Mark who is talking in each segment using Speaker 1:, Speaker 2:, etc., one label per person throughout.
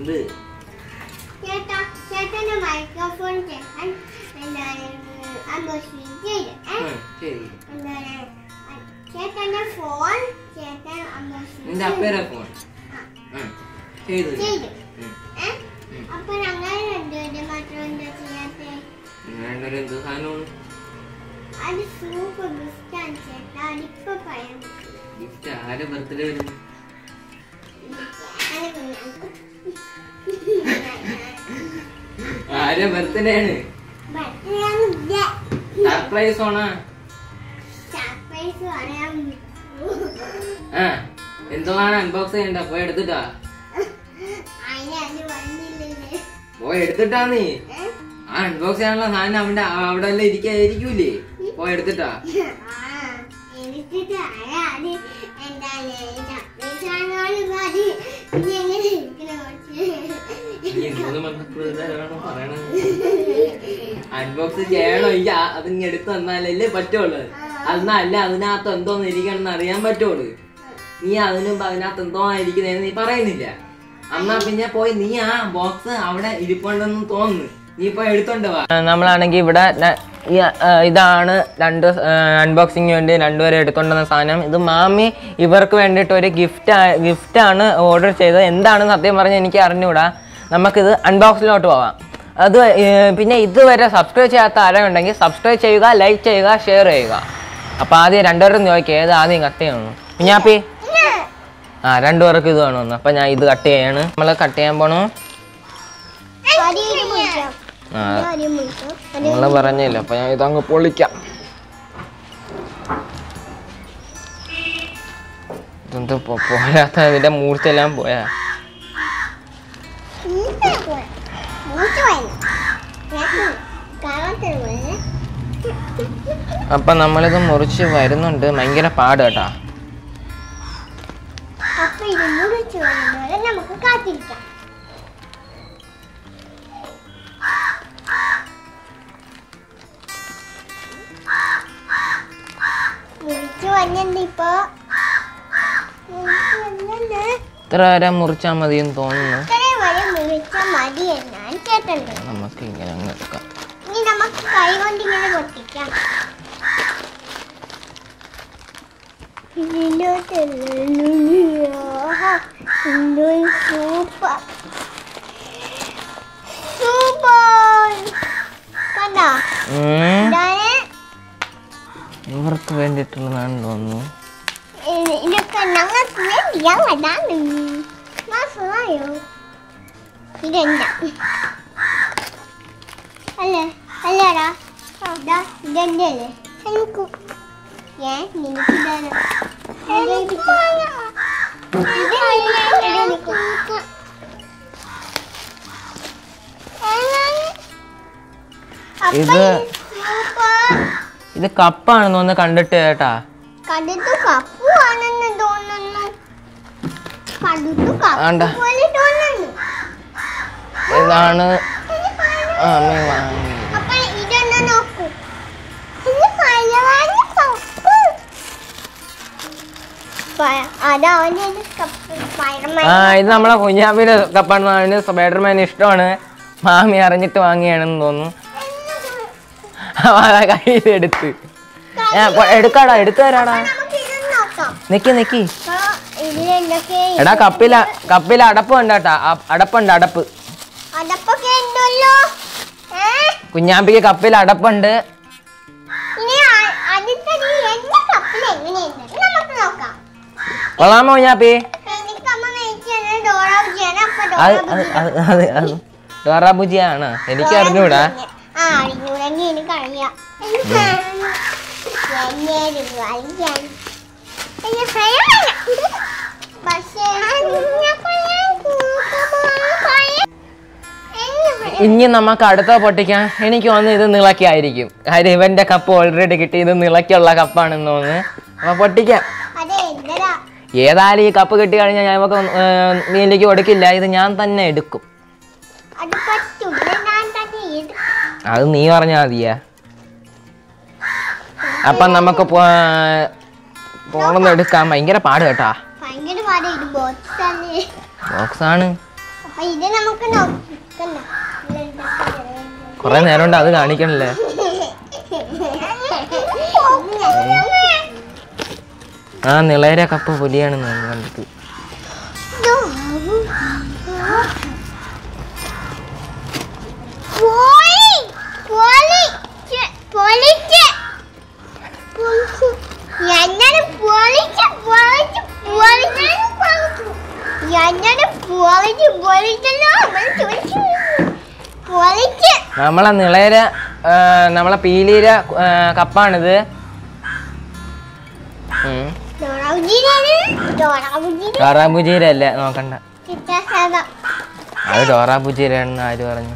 Speaker 1: എന്ത്
Speaker 2: ചേട്ടാ ചേട്ടന്റെ മൈക്രോഫോൺ ചേട്ടൻ എന്താണ് അൺബോക്സിംഗ് ചെയ്ത് ഏ?
Speaker 1: ഉം, ശരി
Speaker 2: എന്താണ് ചേട്ടന്റെ ഫോൺ ചേട്ടൻ അൺബോക്സിംഗ്
Speaker 1: നിന്റെ അപ്പേരെ ഫോൺ ഉം, ചെയ്തു ഞാൻ.
Speaker 2: ചെയ്തു
Speaker 1: ഉം.
Speaker 2: ഏ? അപ്പൊ ഞങ്ങൾ രണ്ടുപേരും മാത്രം എന്താ ചെയ്യാത്തെ
Speaker 1: വേണ്ടൊരു എന്ത് സാധനമാണ്
Speaker 2: അത് സൂപ്പർ ഗിഫ്റ്റാണ് ചേട്ടാ അതിപ്പോ പറയാൻ പറ്റില്ല
Speaker 1: ഗിഫ്റ്റ് ആരെ ബർത്ത്ഡേ വരുന്നു
Speaker 2: അത് കുഞ്ഞാക്ക്.
Speaker 1: ആരെ ബർത്ത്ഡേ ആണ്
Speaker 2: birthday ആണില്ല.
Speaker 1: സർപ്രൈസ് ആണോ
Speaker 2: surprise പറയാൻ
Speaker 1: ആ എന്തുവാണ് അൺബോക്സ് ചെയ്യണ്ട പോയി എടുത്തിട്ടാ
Speaker 2: അതിന് അത് വന്നില്ലല്ലേ
Speaker 1: പോയി എടുത്തിട്ടാ നീ
Speaker 2: ഏ?
Speaker 1: ആ അൺബോക്സ് ചെയ്യാനുള്ള സാധനം അവന്റെ അവിടെ എല്ലാം ഇരിക്കായിരിക്കൂലേ പോയി എടുത്തിട്ടാ
Speaker 2: ആ, എനിക്കിത് അറിയാതെ എന്താണ് surprise ആണോന്ന് അത് ഇനി എങ്ങനെ ഇരിക്കണ കുറച്ച്?
Speaker 1: നീ എന്തോന്ന് പറഞ്ഞപ്പോ ഇതാരാണോ പറയണത് അൺബോക്സ് ചെയ്യണോ ഈ ആ- അതിങ്ങ് എടുത്ത് തന്നാലല്ലേ പറ്റുള്ളൂ അന്നല്ല അതിനകത്ത് എന്തോന്ന് ഇരിക്കണം എന്ന് അറിയാൻ പറ്റുള്ളൂ നീ അതിനും അതിനകത്ത് എന്തോ ഇരിക്കുന്നതെന്ന് നീ പറയുന്നില്ല എന്നാ പിന്നെ പോയി നീ ആ ബോക്സ് അവിടെ ഇരിപ്പുണ്ടെന്ന് തോന്നുന്നു നീ പോയി എടുത്തോണ്ട് വാ നമ്മളാണെങ്കിൽ ഇവിടെ ഇതാണ് രണ്ട് അൺബോക്സിങ് വേണ്ടി രണ്ടുപേരും എടുത്തോണ്ടുവന്ന സാധനം ഇത് മാമി ഇവർക്ക് വേണ്ടിയിട്ട് ഒരു ഗിഫ്റ്റ് ഗിഫ്റ്റാണ് ഓർഡർ ചെയ്തത് എന്താണെന്ന് സത്യം പറഞ്ഞാൽ എനിക്ക് അറിഞ്ഞുകൂടാ നമുക്കിത് അൺബോക്സിലോട്ട് പോവാം അത് ഏർ, പിന്നെ ഇതുവരെ സബ്സ്ക്രൈബ് ചെയ്യാത്ത ആരെങ്കിലും ഉണ്ടെങ്കിൽ സബ്സ്ക്രൈബ് ചെയ്യുക ലൈക്ക് ചെയ്യുക ഷെയർ ചെയ്യുക അപ്പോൾ ആദ്യം രണ്ടുപേരും ചോദിക്കുക ഏത് ആദ്യം കട്ട് ചെയ്യണം കുഞ്ഞാപ്പി ആ രണ്ടുപേർക്ക് ഇത് വേണമെന്ന് അപ്പം ഞാൻ ഇത് കട്ട് ചെയ്യാണ് നമ്മൾ കട്ട് ചെയ്യാൻ പോണു
Speaker 2: ആദ്യം ഇത് മുറിക്കാം.
Speaker 1: ആ
Speaker 2: ആദ്യം മുറിക്കാം.
Speaker 1: നിങ്ങൾ പറഞ്ഞില്ല അപ്പം ഞാൻ ഇതങ്ങ് പൊളിക്കാം ഇതെന്ത് പോ- പോരാത്ത ഇതിന്റെ മൂർച്ചെല്ലാം പോയാ
Speaker 2: ഇങ്ങനെ പോയി. മൂത്ത് പോയി. കേട്ടോ? കാണാത്ത പോലെ.
Speaker 1: അപ്പം നമ്മളിത് മുറിച്ച് വരുന്നുണ്ട് ഭയങ്കര പാട് കേട്ടാ
Speaker 2: അപ്പൊ ഇത് മുറിച്ച് വരുന്നവരെ നമുക്ക് കാത്തിരിക്കാം മുറിച്ച് വന്നിട്ടുണ്ട് ഇപ്പൊ മുറിച്ച് വന്നിട്ടുണ്ട്.
Speaker 1: ഇത്ര വരെ മുറിച്ചാൽ മതിയെന്ന് തോന്നുന്നു
Speaker 2: ഇത്രയും വരെ മുറിച്ച മതി എന്നാണ് ചേട്ടൻ്റെ
Speaker 1: നമുക്ക് ഇങ്ങനെ അങ്ങ് എടുക്കാം
Speaker 2: ഇനി നമുക്ക് കൈ കൊണ്ട് ഇങ്ങനെ പൊട്ടിക്കാം സൂപ്പർ സൂപ്പർ കണ്ടോ
Speaker 1: ഉം.
Speaker 2: ഇതാണ്
Speaker 1: ഇവർക്ക് വേണ്ടിയിട്ടുള്ളതാണെന്ന് തോന്നുന്നു
Speaker 2: ഇത് ഇതൊക്കെ ഞങ്ങൾക്ക് വേണ്ടിയുള്ളതാണ് മനസ്സിലായോ ഇതെന്താ അല്ലേ അല്ലേടാ ഇതാ ഇതെന്റെ അല്ലേ എനിക്ക് ഞാൻ നിനക്കിതാണ്
Speaker 1: ഇത് ഇത് കപ്പാണെന്ന് തോന്നുന്നു കണ്ടിട്ട് കേട്ടാ
Speaker 2: കടുത്തു കപ്പു ആണെന്ന് തോന്നുന്നു കടുത്തു
Speaker 1: ആണ്ട.
Speaker 2: കപ്പു പോലെ തോന്നുന്നു
Speaker 1: ഇതാണ് ആ, അമ്മ വാങ്ങി.
Speaker 2: അപ്പൊ ഇതൊന്ന് നോക്കൂ ഇത് പഴവാണ് കപ്പ് പ- അതാ അവന്റെ ഒരു കപ്പ് പഴമ
Speaker 1: ആ ഇത് നമ്മളെ കുഞ്ഞാപ്പിന്റെ കപ്പാണെന്ന് അതിന് സ്പൈഡർമാൻ ഇഷ്ടമാണ് മാമി അറിഞ്ഞിട്ട് വാങ്ങിയാണെന്ന് തോന്നുന്നു അതാ കയ്യിലെടുത്ത് ഏ, പോ- എടുക്കാടാ എടുത്തു തരാടാ
Speaker 2: നമുക്ക് ഇതൊന്ന് നോക്കാം
Speaker 1: നിക്കി നിക്കി
Speaker 2: അപ്പൊ ഇതിലെന്തൊക്കെ
Speaker 1: എടാ കപ്പില കപ്പില അടപ്പ് ഉണ്ടാട്ടാ അടപ്പുണ്ട് അടപ്പ്
Speaker 2: അടപ്പൊക്കെ ഉണ്ടല്ലോ ഏ
Speaker 1: കുഞ്ഞാപ്പിക്ക് കപ്പിൽ അടപ്പുണ്ട്
Speaker 2: ഇനി അ- അടുത്ത നീ എന്റെ കപ്പിൽ എങ്ങനെയുണ്ട് നമുക്ക് നോക്കാം
Speaker 1: കൊള്ളാമോ കുഞ്ഞാപ്പി
Speaker 2: എനിക്ക് അമ്മ മേടിച്ചത് ഡോറ ബുജിയാണ് അപ്പൊ
Speaker 1: അത്
Speaker 2: ഡോറ
Speaker 1: അത് അത് അത് അത് ഡോറാബുജിയാണ് എനിക്ക് അറിഞ്ഞൂടാ
Speaker 2: ആ അറിഞ്ഞൂടെങ്കിൽ എനിക്ക് അറിയാം എനിക്ക് എന്നെ ഒരു വലിയാണ്. എനിക്ക് ഭയമാണ്. പക്ഷേ കുഞ്ഞപ്പൻ ഞാൻ കൂട്ടുമ്പോൾ ഭയം. എന്നെ ഭയം.
Speaker 1: ഇനി നമുക്ക് അടുത്ത പൊട്ടിക്കാൻ എനിക്ക് തോന്നുന്നു ഇത് നിളക്കായിരിക്കും കാര്യം ഇവന്റെ കപ്പ് ഓൾറെഡി കിട്ടി ഇത് നിളക്കുള്ള കപ്പാണെന്ന് തോന്നുന്നു അപ്പൊ പൊട്ടിക്കാം
Speaker 2: അതെ എന്തരാ
Speaker 1: ഏതായാലും ഈ കപ്പ് കിട്ടി കഴിഞ്ഞാൽ ഞാൻ നമുക്ക് നീലേക്ക് കൊടുക്കില്ല ഇത് ഞാൻ തന്നെ എടുക്കും
Speaker 2: അത് പറ്റൂല ഞാൻ തന്നെ എടുക്കും
Speaker 1: അത് നീ പറഞ്ഞാൽ മതിയാ അപ്പൊ നമുക്ക് പോണെന്ന് എടുക്കാം ഭയങ്കര പാട് കേട്ടാ
Speaker 2: ഭയങ്കര പാടാ ഇത് ബോക്സ് തന്നെ
Speaker 1: ബോക്സ് ആണ്
Speaker 2: അപ്പൊ അപ്പൊ ഇത് നമുക്ക് നോക്കണ്ട
Speaker 1: കൊറേ നേരം കൊണ്ട് അത് കാണിക്കണല്ലേ ആ നിളയര കപ്പ് പുലിയാണെന്ന് കണ്ടിട്ട്
Speaker 2: പോയി പൊളിച്ച് പൊളിച്ച് പൊളിച്ച് ഞാനത് പൊളിച്ച് പൊളിച്ച് പൊളിച്ച് ഞാനത് പൊളിച്ച് പൊളിച്ചല്ലോ നമ്മൾ ചോദിച്ചു പൊളിച്ച്
Speaker 1: നമ്മളെ നിളയര ആ, നമ്മളെ പീലീര ആ, കപ്പാണിത് ഉം.
Speaker 2: ഡോറാവുജിയിലാണ് ഡോറാവുജിയിൽ
Speaker 1: ഡോറാബുജീര അല്ല നോക്കണ്ട
Speaker 2: ചിത്രശാല
Speaker 1: അത് ഡോറാബുജീരാണെന്ന് ആര് പറഞ്ഞു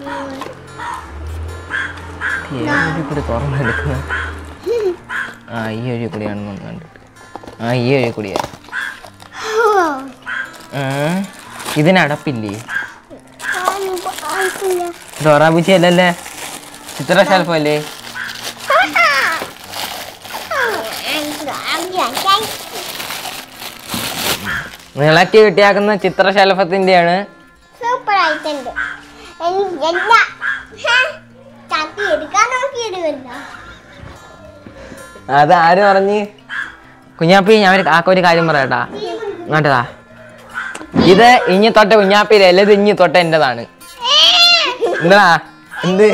Speaker 1: ഏതൊരു കൂടി തുറന്നെടുക്കുന്നത് ആ ഈ വഴി കൂടിയാണെന്ന് കണ്ടിട്ട് ആ ഈ വഴി കൂടിയാ ഉം. ഇതിനടപ്പില്ലേ ഡോറാബുജി അല്ലല്ലേ ചിത്രശലഭല്ലേ നിളക്കി കിട്ടിയാക്കുന്ന ചിത്രശലഭത്തിന്റെയാണ്
Speaker 2: സൂപ്പർ ആയിട്ടുണ്ട് എൻ- എന്താ ഹേ, ചട്ടി എടുക്കാൻ നോക്കിയിടുമല്ല
Speaker 1: അത് ആര് പറഞ്ഞ് കുഞ്ഞാപ്പി ഞാൻ ഒരു ആക്ക ഒരു കാര്യം പറയട്ടാ ഇങ്ങോട്ടാ ഇത് ഇഞ്ഞി തൊട്ട കുഞ്ഞാപ്പിയിലെ അല്ല ഇത് ഇഞ്ഞി തൊട്ട എന്റേതാണ് എന്താ എന്ത്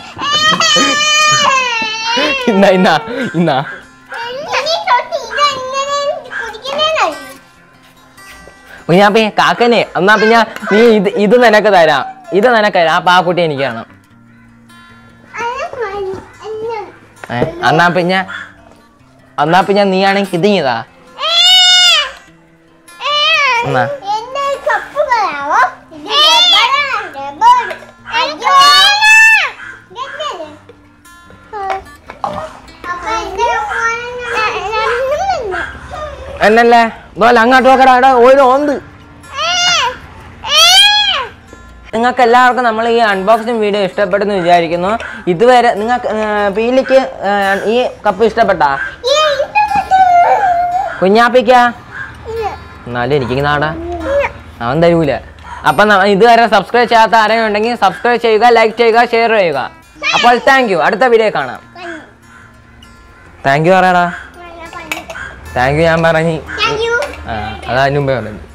Speaker 1: ഇന്നാ ഇന്നാ ഇന്നാ
Speaker 2: ഇനി തൊട്ട് ഇതെങ്ങനെ കുടിക്കുന്നതെന്നറിയോ?
Speaker 1: കുഞ്ഞാപ്പി കാക്കനെ എന്നാ പിന്നെ നീ ഇത് ഇത് നിനക്ക് തരാം ഇത് നിനക്ക് തരാം ആ പാക്കുട്ടി എനിക്ക് വേണം
Speaker 2: അത് മതി. എന്നെ.
Speaker 1: ഏ എന്നാ പിന്നെ എന്നാ പിന്നെ നീ ആണെങ്കിൽ ഇത് ഇതാ
Speaker 2: ഏ, ഏ,
Speaker 1: എന്നാ
Speaker 2: എന്റെ കപ്പുകളാവോ ഇത് റബ്ബറാണ്, റബ്ബർ. അയ്യോ. ഇതെന്തത്? അപ്പൊ എന്റെ ഫോണിന്
Speaker 1: എന്നല്ലേ ഇതുപോലെ അങ്ങോട്ട് നോക്കടാ എടാ ഒരു ഓന്ത് നിങ്ങൾക്ക് എല്ലാവർക്കും നമ്മൾ ഈ അൺബോക്സിങ് വീഡിയോ ഇഷ്ടപ്പെട്ടെന്ന് വിചാരിക്കുന്നു ഇതുവരെ നിങ്ങൾക്ക് പീലിക്ക് ഏ, ഈ കപ്പ് ഇഷ്ടപ്പെട്ടാ കുഞ്ഞാപ്പിക്കാ എന്നാലും എനിക്ക് നാടാ അവൻ തരൂല അപ്പം ന- ഇതുവരെ സബ്സ്ക്രൈബ് ചെയ്യാത്ത ആരെങ്കിലും ഉണ്ടെങ്കിൽ സബ്സ്ക്രൈബ് ചെയ്യുക ലൈക്ക് ചെയ്യുക ഷെയർ ചെയ്യുക അപ്പോൾ താങ്ക് യു അടുത്ത വീഡിയോ കാണാം താങ്ക് യു പറയടാ താങ്ക് യു ഞാൻ പറഞ്ഞു
Speaker 2: Thank you.
Speaker 1: ആ അതാ മുമ്പേ പറഞ്ഞു